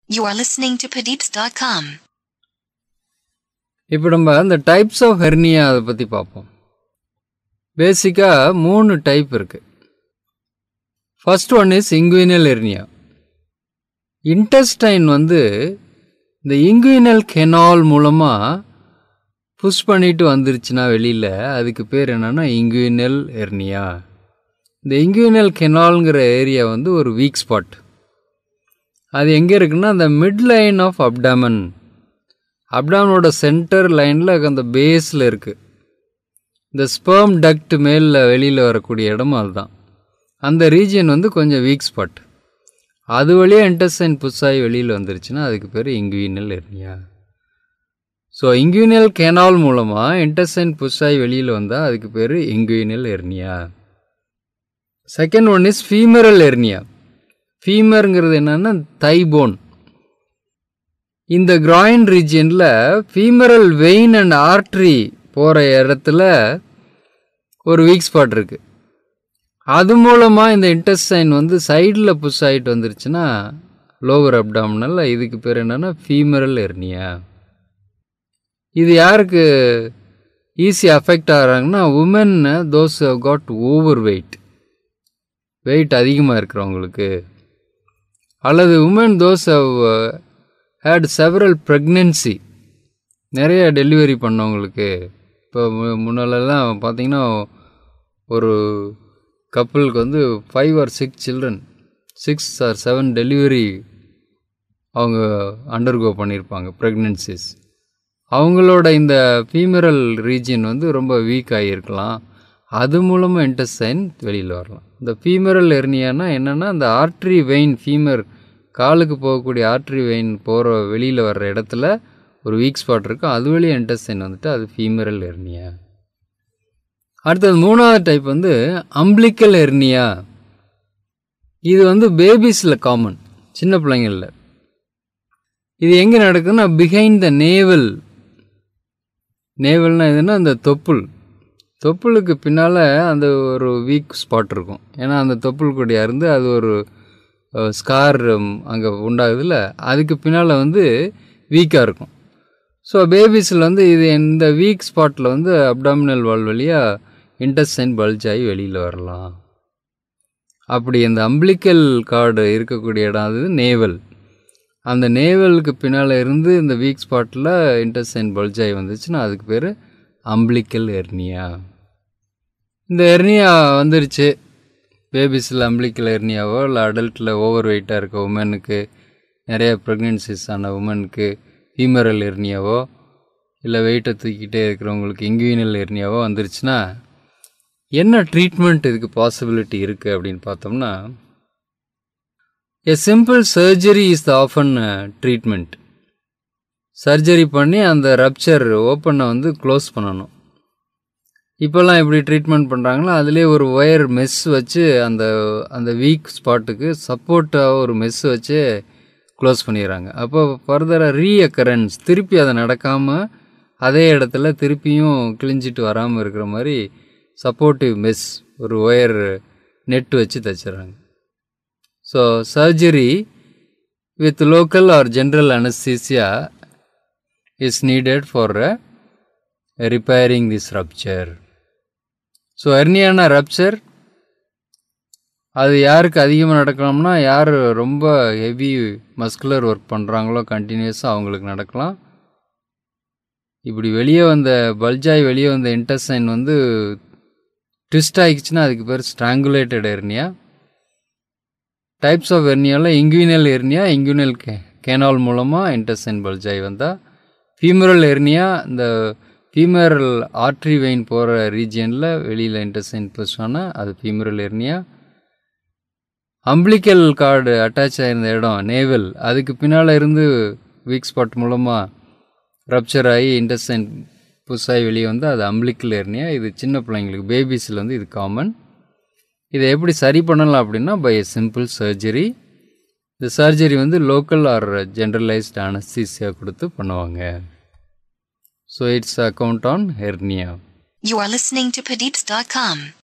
You are listening to Padeeps.com. இப்போ நம்ம இந்த டைப்ஸ் ஆஃப் ஹெர்னியா அதை பற்றி பார்ப்போம் பேசிக்காக மூணு டைப் இருக்குது first one is inguinal hernia intestine வந்து இந்த இங்குவினல் கெனால் மூலமாக புஷ் பண்ணிட்டு வந்துருச்சுன்னா வெளியில் அதுக்கு பேர் என்னென்னா இங்குவினல் ஹெர்னியா இந்த இங்குவினல் கெனால்ங்கிற ஏரியா வந்து ஒரு வீக் ஸ்பாட் அது எங்கே இருக்குன்னா அந்த மிட் லைன் ஆஃப் அப்டாமன் அப்டாமனோட சென்டர் லைனில் அந்த பேஸில் இருக்குது இந்த ஸ்பெர்ம் டக்ட் மேலில் வெளியில் வரக்கூடிய இடமும் அதுதான் அந்த ரீஜியன் வந்து கொஞ்சம் வீக் ஸ்பாட் அது வழியாக இன்டெஸ்டைன் புதுசாகி வெளியில் வந்துருச்சுன்னா அதுக்கு பேர் inguinal hernia so inguinal canal மூலமாக இன்டெஸ்டைன் புதுசாகி வெளியில் வந்தால் அதுக்கு பேர் inguinal hernia second one is femoral hernia ஃபீமருங்கிறது என்னென்னா தைபோன் இந்த கிராயின் ரீஜியனில் ஃபீமரல் வெயின் அண்ட் ஆர்ட்ரி போகிற இடத்துல ஒரு வீக் ஸ்பாட் இருக்குது அது மூலமாக இந்த இன்டெஸ்டைன் வந்து சைடில் புஷ் ஆகிட்டு வந்துருச்சுன்னா லோவர் அப்டாமினல் இதுக்கு பேர் என்னென்னா ஃபீமரல் எர்னியா இது யாருக்கு ஈஸி அஃபெக்ட் ஆகிறாங்கன்னா women those got over weight weight அதிகமாக இருக்கிறவங்களுக்கு அல்லது women those had several pregnancy நிறைய டெலிவரி பண்ணவங்களுக்கு இப்போ மு- முன்னாலெல்லாம் பார்த்தீங்கன்னா ஒரு கப்பலுக்கு வந்து five or six children six or seven delivery அவங்க அண்டர்கோ பண்ணியிருப்பாங்க ப்ரெக்னென்சிஸ் அவங்களோட இந்த ஃபீமரல் ரீஜியன் வந்து ரொம்ப வீக் ஆகியிருக்கலாம் அது மூலமாக இன்டெஸ்டைன் வெளியில் வரலாம் இந்த ஃபீமரல் எர்னியானா என்னென்னா அந்த ஆர்ட்ரி வெயின் ஃபீமர் காலுக்கு போகக்கூடிய ஆர்ட்ரி வெயின் போகிற வெளியில் வர்ற இடத்துல ஒரு வீக் ஸ்பாட் இருக்கும் அது வழியாக இன்டெஸ்டைன் வந்துட்டு அது ஃபீமரல் எர்னியா அடுத்தது மூணாவது டைப் வந்து அம்பிளிக்கல் எர்னியா இது வந்து பேபிஸில் காமன் சின்ன பிள்ளைங்களில் இது எங்கே நடக்குதுன்னா பிஹைண்ட் த நேவல் நேவல்னா எதுன்னா அந்த தொப்புள் தொப்புளுக்கு பின்னால் அந்த ஒரு வீக் ஸ்பாட் இருக்கும் ஏன்னா அந்த தொப்புள் கொடியாக இருந்து அது ஒரு ஸ்கார் அங்கே உண்டாகுதுல்ல அதுக்கு பின்னால் வந்து வீக்காக இருக்கும் ஸோ பேபிஸில் வந்து இது இந்த வீக் ஸ்பாட்டில் வந்து அப்டாமினல் வால் வழியாக இன்டெஸ்டைன் பல்ஜ் ஆகி வெளியில் வரலாம் அப்படி இந்த அம்பிளிக்கல் கார்டு இருக்கக்கூடிய இடம் அது நேவல் அந்த நேவலுக்கு பின்னால் இருந்து இந்த வீக் ஸ்பாட்டில் இன்டெஸ்டைன் பல்ஜ் ஆகி வந்துச்சுன்னா அதுக்கு பேர் அம்பிளிக்கல் எர்னியா இந்த எர்னியா வந்துருச்சு பேபிஸில் அம்பிளிக்கல் எர்னியாவோ இல்லை அடல்ட்டில் ஓவர் வெயிட்டாக இருக்க உமனுக்கு நிறைய ப்ரெக்னென்சிஸ் ஆன உமனுக்கு ஃபீமரல் எர்னியாவோ இல்லை வெயிட்டை தூக்கிட்டே இருக்கிறவங்களுக்கு இங்குவினல் எர்னியாவோ வந்துருச்சுன்னா என்ன ட்ரீட்மெண்ட் இதுக்கு பாசிபிலிட்டி இருக்குது அப்படின்னு பார்த்தோம்னா a simple surgery is the often treatment surgery பண்ணி அந்த ரப்சர் ஓப்பனை வந்து க்ளோஸ் பண்ணணும் இப்போல்லாம் எப்படி ட்ரீட்மெண்ட் பண்ணுறாங்களோ அதிலே ஒரு ஒயர் மெஸ் வச்சு அந்த அந்த வீக் ஸ்பாட்டுக்கு சப்போர்ட்டாக ஒரு மெஸ் வச்சு க்ளோஸ் பண்ணிடுறாங்க அப்போ ஃபர்தராக ரீஅக்கரன்ஸ் திருப்பி அதை நடக்காமல் அதே இடத்துல திருப்பியும் கிழிஞ்சிட்டு வராமல் இருக்கிற மாதிரி சப்போர்ட்டிவ் மெஸ் ஒரு ஒயர் நெட் வச்சு தைச்சிடுறாங்க so surgery with local or general anaesthesia is needed for repairing this rupture so எர்னியான ரப்சர் அது யாருக்கு அதிகமாக நடக்கலாம்னா யார் ரொம்ப ஹெவி மஸ்குலர் ஒர்க் பண்ணுறாங்களோ கண்டினியூஸாக அவங்களுக்கு நடக்கலாம் இப்படி வெளியே வந்த பல்ஜாய் வெளியே வந்த இன்டெஸ்டைன் வந்து ட்விஸ்ட் ஆகிடுச்சுன்னா அதுக்கு பேர் ஸ்ட்ராங்குலேட்டட் எர்னியா டைப்ஸ் ஆஃப் எர்னியாவில் இங்குவினல் எர்னியா இங்குவினல் கே கேனால் மூலமாக இன்டெஸ்டைன் பல்ஜாய் வந்தால் ஃபீமரல் எர்னியா இந்த ஃபீமரல் ஆர்ட்ரி வெயின் போகிற ரீஜியனில் வெளியில் இன்டெஸ்டைன் புஷ் ஆனால் அது femoral hernia umbilical cord attach ஆயிருந்த இடம் நேவல் அதுக்கு பின்னால் இருந்து வீக் ஸ்பாட் மூலமாக ரப்சர் ஆகி இன்டெஸ்டைன் புதுசாகி வெளியே வந்து அது அம்பிளிக்கல் எர்னியா இது சின்ன பிள்ளைங்களுக்கு பேபிஸில் வந்து இது காமன் இதை எப்படி சரி பண்ணலாம் அப்படின்னா பை எ சிம்பிள் சர்ஜரி இந்த சர்ஜரி வந்து லோக்கல் ஆர் ஜென்ரலைஸ்ட் அனஸ்தீசியா கொடுத்து பண்ணுவாங்க so it's account on hernia You are listening to Padeeps.com.